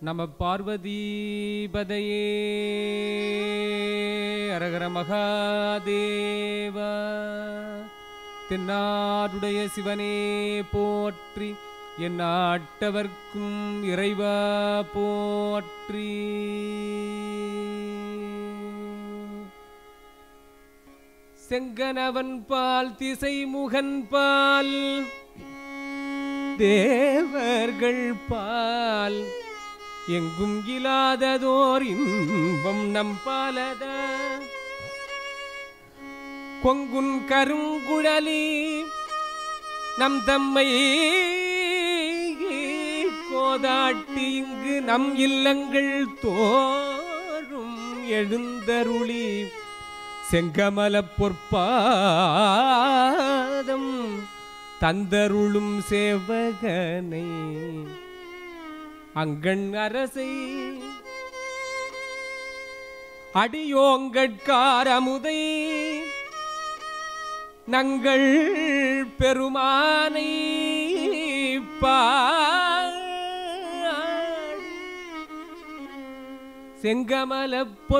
நம பார்வதீபதையே அரகர மகாதேவ தென்னாடுடைய சிவனே போற்றி என் நாட்டவர்க்கும் இறைவா போற்றி செங்கனவன் பால் திசை முகன் பால் தேவர்கள் பால் எங்கும் இல்லாததோர் இன்பம் நம் பாலத கொங்குன் கருங்குழலி நம் தம்மை கோதாட்டி இங்கு நம் இல்லங்கள் தோறும் எழுந்தருளி செங்கமலப் பொற்பாதம் தந்தருளும் சேவகனை அங்கண் அரசை அடியோங்கட்காரமுதை நங்கள் பெருமானை பாடி செங்கமல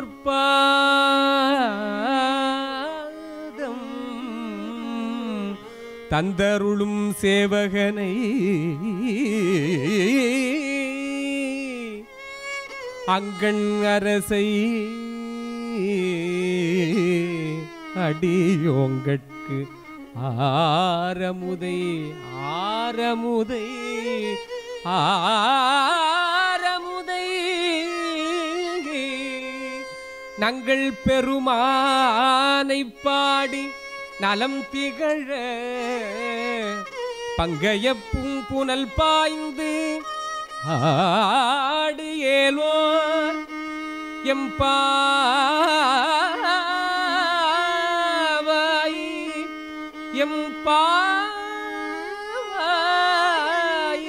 பொற்பாதம் தந்தருளும் சேவகனை அங்கண் அரசை அடியோங்கட்கு ஆரமுதை ஆரமுதை ஆரமுதை நங்கள் பெருமானை பாடி நலம் திகழ பங்கைய பூம்புனல் பாய்ந்து ஆடு ஏலோர் எம்பாவாய் எம்பாவாய்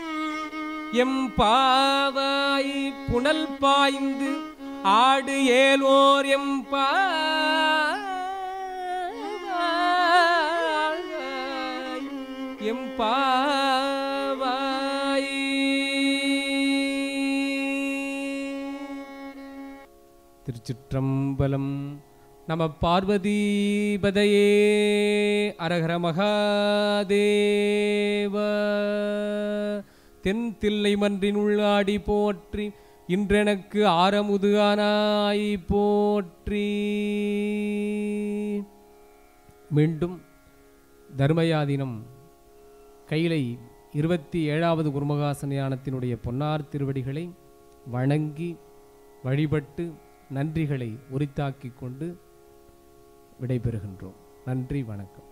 எம்பாவாய் புனல் பாய்ந்து ஆடு ஏலோர் எம்பாவாய் எம்பாவாய் திருச்சிற்றம்பலம் நம பார்வதீபதையே அரகர மகாதேவ தென் தில்லை மன்றின் உள்ளாடி போற்றி இன்றெனக்கு ஆரமுது ஆனாய் போற்றி மீண்டும் தர்மயாதினம் கையிலை இருபத்தி ஏழாவது குருமகாசன ஞானத்தினுடைய பொன்னார் திருவடிகளை வணங்கி வழிபட்டு நன்றிகளை உரித்தாக்கிக் கொண்டு விடைபெறுகின்றோம் நன்றி வணக்கம்